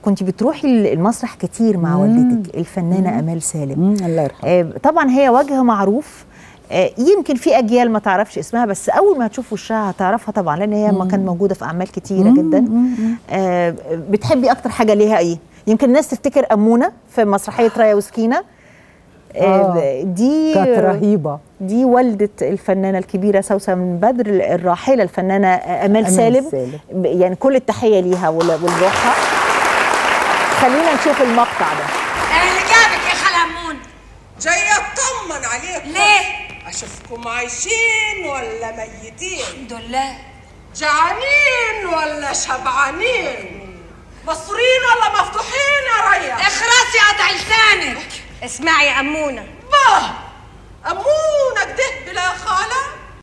كنت بتروحي المسرح كتير مع والدتك الفنانه امال سالم مم، الله يرحمه آه، طبعا هي وجه معروف آه، يمكن في اجيال ما تعرفش اسمها بس اول ما هتشوف وشها هتعرفها طبعا لان هي ما كانت موجوده في اعمال كتيره جدا آه، بتحبي اكتر حاجه ليها ايه يمكن الناس تفتكر امونه في مسرحيه رايا وسكينه آه، آه، دي كانت رهيبه دي والدة الفنانة الكبيرة سوسن بدر الراحلة الفنانة أمال أمال سالم سالم. يعني كل التحية ليها ول- ولروحها خلينا نشوف المقطع ده اللي جابك يا خالة أمون جاي اطمن عليكم ليه؟ اشوفكم عايشين ولا ميتين الحمد لله جعانين ولا شبعانين مصرين ولا مفتوحين يا ريا اخرسي قطع لسانك اسمعي يا أمونة باه امونك ده بلا خاله